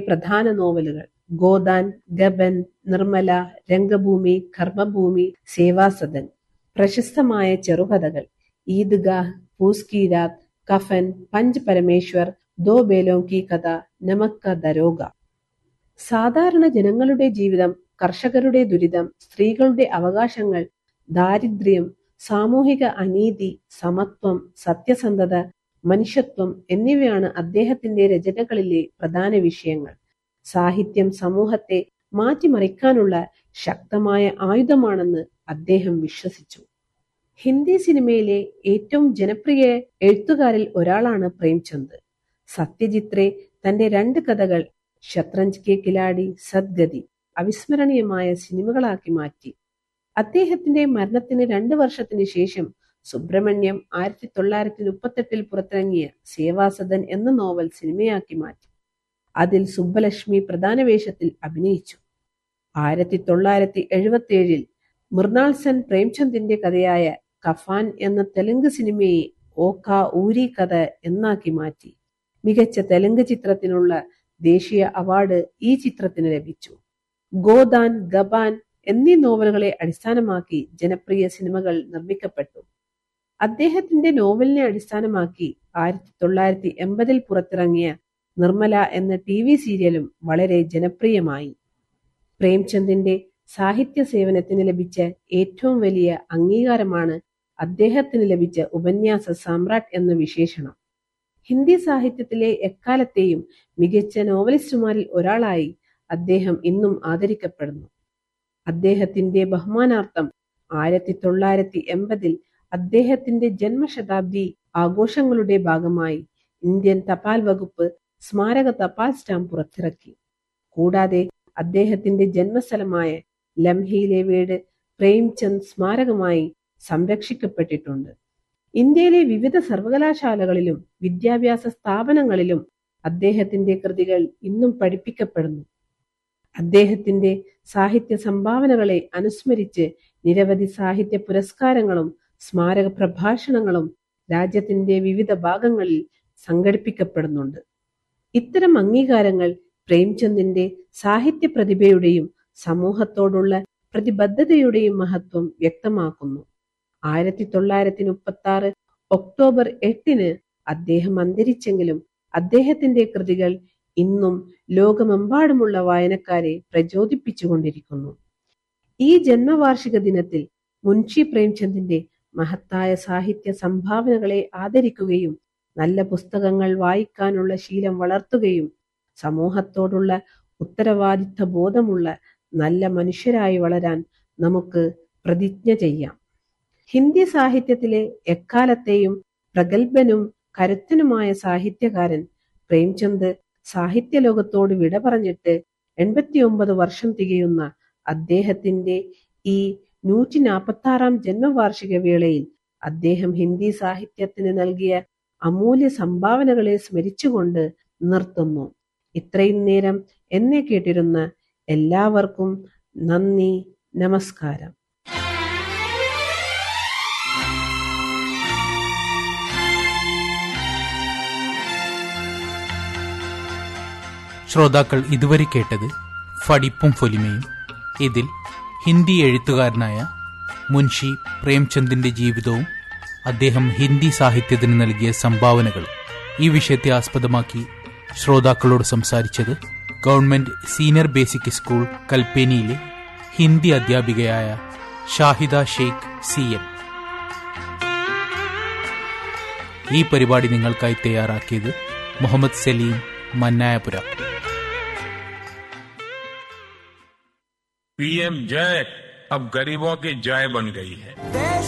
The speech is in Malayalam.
പ്രധാന നോവലുകൾ ഗോദാൻ ഗബൻ നിർമ്മല രംഗഭൂമി കർമ്മഭൂമി സേവാസദൻ പ്രശസ്തമായ ചെറുകഥകൾ ഈദ്ഗാഹ് പൂസ്കി രാത് കഫൻ പഞ്ച് പരമേശ്വർ ദോ ബേലോം കി കഥ നമക്ക ദരോഗ സാധാരണ ജനങ്ങളുടെ ജീവിതം കർഷകരുടെ ദുരിതം സ്ത്രീകളുടെ അവകാശങ്ങൾ ദാരിദ്ര്യം സാമൂഹിക അനീതി സമത്വം സത്യസന്ധത മനുഷ്യത്വം എന്നിവയാണ് അദ്ദേഹത്തിന്റെ രചനകളിലെ പ്രധാന വിഷയങ്ങൾ സാഹിത്യം സമൂഹത്തെ മാറ്റിമറിക്കാനുള്ള ശക്തമായ ആയുധമാണെന്ന് അദ്ദേഹം വിശ്വസിച്ചു ഹിന്ദി സിനിമയിലെ ഏറ്റവും ജനപ്രിയ എഴുത്തുകാരിൽ ഒരാളാണ് പ്രേംചന്ദ് സത്യജിത്രെ തന്റെ രണ്ട് കഥകൾ ഷത്രഞ്ച് കെ കിലാടി സദ്ഗതി അവിസ്മരണീയമായ സിനിമകളാക്കി മാറ്റി അദ്ദേഹത്തിന്റെ മരണത്തിന് രണ്ടു വർഷത്തിന് ശേഷം സുബ്രഹ്മണ്യം ആയിരത്തി തൊള്ളായിരത്തി മുപ്പത്തെട്ടിൽ പുറത്തിറങ്ങിയ സേവാസദൻ എന്ന നോവൽ സിനിമയാക്കി മാറ്റി അതിൽ സുബ്ബലക്ഷ്മി പ്രധാന വേഷത്തിൽ അഭിനയിച്ചു ആയിരത്തി തൊള്ളായിരത്തി എഴുപത്തി ഏഴിൽ മൃണാൾ സെൻ പ്രേംചന്ദിന്റെ കഥയായ കഫാൻ എന്ന തെലുങ്ക് സിനിമയെ ഓക്ക ഊരി കഥ എന്നാക്കി മാറ്റി മികച്ച തെലുങ്ക് ചിത്രത്തിനുള്ള ദേശീയ അവാർഡ് ഈ ചിത്രത്തിന് ലഭിച്ചു ഗോദാൻ ഗബാൻ എന്നീ നോവലുകളെ അടിസ്ഥാനമാക്കി ജനപ്രിയ സിനിമകൾ നിർമ്മിക്കപ്പെട്ടു അദ്ദേഹത്തിന്റെ നോവലിനെ അടിസ്ഥാനമാക്കി ആയിരത്തി തൊള്ളായിരത്തി എൺപതിൽ പുറത്തിറങ്ങിയ നിർമ്മല എന്ന ടി വി സീരിയലും വളരെ ജനപ്രിയമായി പ്രേംചന്ദിന്റെ സാഹിത്യ സേവനത്തിന് ലഭിച്ച ഏറ്റവും വലിയ അംഗീകാരമാണ് അദ്ദേഹത്തിന് ലഭിച്ച ഉപന്യാസ സാമ്രാട്ട് എന്ന വിശേഷണം ഹിന്ദി സാഹിത്യത്തിലെ എക്കാലത്തെയും മികച്ച നോവലിസ്റ്റുമാരിൽ ഒരാളായി അദ്ദേഹം ഇന്നും ആദരിക്കപ്പെടുന്നു അദ്ദേഹത്തിന്റെ ബഹുമാനാർത്ഥം ആയിരത്തി തൊള്ളായിരത്തി എൺപതിൽ അദ്ദേഹത്തിന്റെ ജന്മശതാബ്ദി ആഘോഷങ്ങളുടെ ഭാഗമായി ഇന്ത്യൻ തപാൽ വകുപ്പ് സ്മാരക തപാൽ സ്റ്റാമ്പ് പുറത്തിറക്കി കൂടാതെ അദ്ദേഹത്തിന്റെ ജന്മസ്ഥലമായ ലംഹയിലെ വീട് പ്രേംചന്ദ് സ്മാരകമായി സംരക്ഷിക്കപ്പെട്ടിട്ടുണ്ട് ഇന്ത്യയിലെ വിവിധ സർവകലാശാലകളിലും വിദ്യാഭ്യാസ സ്ഥാപനങ്ങളിലും അദ്ദേഹത്തിന്റെ കൃതികൾ ഇന്നും പഠിപ്പിക്കപ്പെടുന്നു അദ്ദേഹത്തിന്റെ സാഹിത്യ സംഭാവനകളെ അനുസ്മരിച്ച് നിരവധി സാഹിത്യ പുരസ്കാരങ്ങളും സ്മാരക പ്രഭാഷണങ്ങളും രാജ്യത്തിന്റെ വിവിധ ഭാഗങ്ങളിൽ സംഘടിപ്പിക്കപ്പെടുന്നുണ്ട് ഇത്തരം അംഗീകാരങ്ങൾ പ്രേംചന്ദിന്റെ സാഹിത്യ പ്രതിഭയുടെയും സമൂഹത്തോടുള്ള പ്രതിബദ്ധതയുടെയും മഹത്വം വ്യക്തമാക്കുന്നു ആയിരത്തി തൊള്ളായിരത്തി മുപ്പത്തി ആറ് ഒക്ടോബർ എട്ടിന് അദ്ദേഹം അന്തരിച്ചെങ്കിലും അദ്ദേഹത്തിന്റെ കൃതികൾ ഇന്നും ലോകമെമ്പാടുമുള്ള വായനക്കാരെ പ്രചോദിപ്പിച്ചുകൊണ്ടിരിക്കുന്നു ഈ ജന്മവാർഷിക ദിനത്തിൽ മുൻഷി പ്രേംചന്ദിന്റെ മഹത്തായ സാഹിത്യ സംഭാവനകളെ ആദരിക്കുകയും നല്ല പുസ്തകങ്ങൾ വായിക്കാനുള്ള ശീലം വളർത്തുകയും സമൂഹത്തോടുള്ള ഉത്തരവാദിത്ത ബോധമുള്ള നല്ല മനുഷ്യരായി വളരാൻ നമുക്ക് പ്രതിജ്ഞ ചെയ്യാം ഹിന്ദി സാഹിത്യത്തിലെ എക്കാലത്തെയും പ്രഗത്ഭനും കരുത്തനുമായ സാഹിത്യകാരൻ പ്രേംചന്ദ് സാഹിത്യ ലോകത്തോട് വിട പറഞ്ഞിട്ട് എൺപത്തിയൊമ്പത് വർഷം തികയുന്ന അദ്ദേഹത്തിന്റെ ഈ നൂറ്റി നാൽപ്പത്തി ആറാം ജന്മവാർഷിക വേളയിൽ അദ്ദേഹം ഹിന്ദി സാഹിത്യത്തിന് നൽകിയ അമൂല്യ സംഭാവനകളെ സ്മരിച്ചുകൊണ്ട് നിർത്തുന്നു ഇത്രയും നേരം എന്നെ കേട്ടിരുന്ന എല്ലാവർക്കും നന്ദി നമസ്കാരം ശ്രോതാക്കൾ ഇതുവരെ കേട്ടത് ഫടിപ്പും ഫൊലിമയും ഇതിൽ ഹിന്ദി എഴുത്തുകാരനായ മുൻഷി പ്രേംചന്ദിന്റെ ജീവിതവും അദ്ദേഹം ഹിന്ദി സാഹിത്യത്തിന് നൽകിയ സംഭാവനകൾ ഈ വിഷയത്തെ ആസ്പദമാക്കി ശ്രോതാക്കളോട് സംസാരിച്ചത് ഗവൺമെന്റ് സീനിയർ ബേസിക് സ്കൂൾ കൽപ്പേനിയിലെ ഹിന്ദി അധ്യാപികയായ ഷാഹിദ ഷെയ്ഖ് സി എം ഈ പരിപാടി നിങ്ങൾക്കായി തയ്യാറാക്കിയത് മുഹമ്മദ് സലീം മന്നായപുര पीएम जय अब गरीबों की जय बन गई है